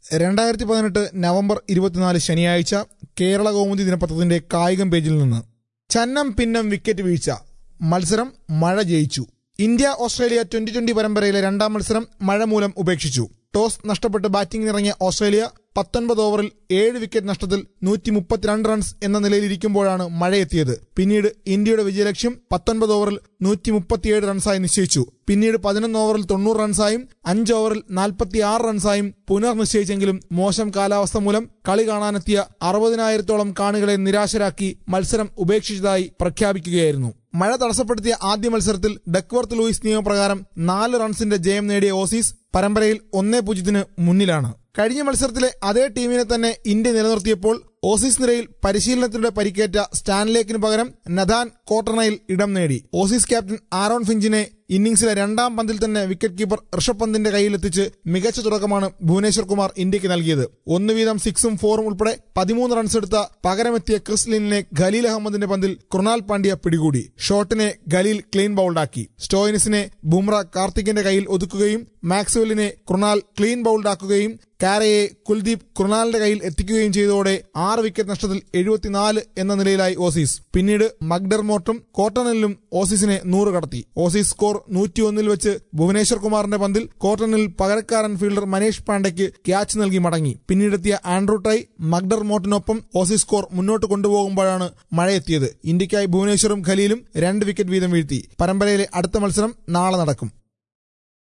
രണ്ടായിരത്തി പതിനെട്ട് നവംബർ ഇരുപത്തിനാല് ശനിയാഴ്ച കേരള കൗമുദി ദിനപത്രത്തിന്റെ കായികം പേജിൽ നിന്ന് ചന്നം പിന്നം വിക്കറ്റ് വീഴ്ച മത്സരം മഴ ജയിച്ചു ഇന്ത്യ ഓസ്ട്രേലിയ ട്വന്റി ട്വന്റി പരമ്പരയിലെ രണ്ടാം മത്സരം മഴ മൂലം ഉപേക്ഷിച്ചു ടോസ് നഷ്ടപ്പെട്ട് ബാറ്റിംഗിനിറങ്ങിയ ഓസ്ട്രേലിയ പത്തൊൻപത് ഓവറിൽ ഏഴ് വിക്കറ്റ് നഷ്ടത്തിൽ നൂറ്റി മുപ്പത്തിരണ്ട് റൺസ് എന്ന നിലയിലിരിക്കുമ്പോഴാണ് മഴയെത്തിയത് പിന്നീട് ഇന്ത്യയുടെ വിജയലക്ഷ്യം പത്തൊൻപത് ഓവറിൽ നൂറ്റി മുപ്പത്തിയേഴ് റൺസായി നിശ്ചയിച്ചു പിന്നീട് പതിനൊന്ന് ഓവറിൽ തൊണ്ണൂറ് റൺസായും അഞ്ച് ഓവറിൽ നാൽപ്പത്തിയാറ് റൺസായും പുനർനിശ്ചയിച്ചെങ്കിലും മോശം കാലാവസ്ഥ മൂലം കളി കാണാനെത്തിയ അറുപതിനായിരത്തോളം കാണികളെ നിരാശരാക്കി മത്സരം ഉപേക്ഷിച്ചതായി പ്രഖ്യാപിക്കുകയായിരുന്നു മഴ തടസ്സപ്പെടുത്തിയ ആദ്യ മത്സരത്തിൽ ഡക്വർത്ത് ലൂയിസ് നിയമപ്രകാരം നാല് റൺസിന്റെ ജയം നേടിയ ഓസീസ് പരമ്പരയിൽ ഒന്നേ പൂജ്യത്തിന് മുന്നിലാണ് കഴിഞ്ഞ മത്സരത്തിലെ അതേ ടീമിനെ തന്നെ ഇന്ത്യ നിലനിർത്തിയപ്പോൾ ഓസീസ് നിരയിൽ പരിശീലനത്തിലൂടെ പരിക്കേറ്റ സ്റ്റാൻലേക്കിന് പകരം നദാൻ കോട്ടർണയിൽ ഇടം നേടി ഓസീസ് ക്യാപ്റ്റൻ ആരോൺ ഫിഞ്ചിനെ ഇന്നിംഗ്സിലെ രണ്ടാം പന്തിൽ തന്നെ വിക്കറ്റ് കീപ്പർ ഋഷഭ് പന്തിന്റെ കയ്യിലെത്തിച്ച് മികച്ച തുടക്കമാണ് ഭുവനേശ്വർ കുമാർ ഇന്ത്യക്ക് നൽകിയത് ഒന്ന് വീതം സിക്സും ഫോറും ഉൾപ്പെടെ പതിമൂന്ന് റൺസ് എടുത്ത പകരമെത്തിയ ക്രിസ് ലിനിനെ ഖലീൽ അഹമ്മദിന്റെ പന്തിൽ കൃണാൽ പാണ്ഡ്യ പിടികൂടി ഷോട്ടിനെ ഖലീൽ ക്ലീൻ ബൌൾഡാക്കി സ്റ്റോയിനിസിനെ ബുംറ കാർത്തിക്കിന്റെ കയ്യിൽ ഒതുക്കുകയും മാക്സ്വെല്ലിനെ കൃണാൽ ക്ലീൻ ബൌൾഡാക്കുകയും കാരയെ കുൽദീപ് കൃണാലിന്റെ കയ്യിൽ എത്തിക്കുകയും ചെയ്തതോടെ ആറ് വിക്കറ്റ് നഷ്ടത്തിൽ എഴുപത്തിനാല് എന്ന നിലയിലായി ഓസീസ് പിന്നീട് മക്ഡർമോട്ടും കോട്ടണിലും ഓസീസിനെ നൂറ് കടത്തി ഓസീസ് സ്കോർ നൂറ്റിയൊന്നിൽ വെച്ച് ഭുവനേശ്വർ കുമാറിന്റെ പന്തിൽ കോട്ടണിൽ പകരക്കാരൻ ഫീൽഡർ മനീഷ് പാണ്ഡയ്ക്ക് ക്യാച്ച് നൽകി മടങ്ങി പിന്നീടെത്തിയ ആൻഡ്രൂ ടൈ മക്ഡർമോട്ടിനൊപ്പം ഓസീസ് സ്കോർ മുന്നോട്ട് കൊണ്ടുപോകുമ്പോഴാണ് മഴയെത്തിയത് ഇന്ത്യയ്ക്കായി ഭുവനേശ്വറും ഖലീലും രണ്ട് വിക്കറ്റ് വീതം വീഴ്ത്തി പരമ്പരയിലെ അടുത്ത മത്സരം നാളെ നടക്കും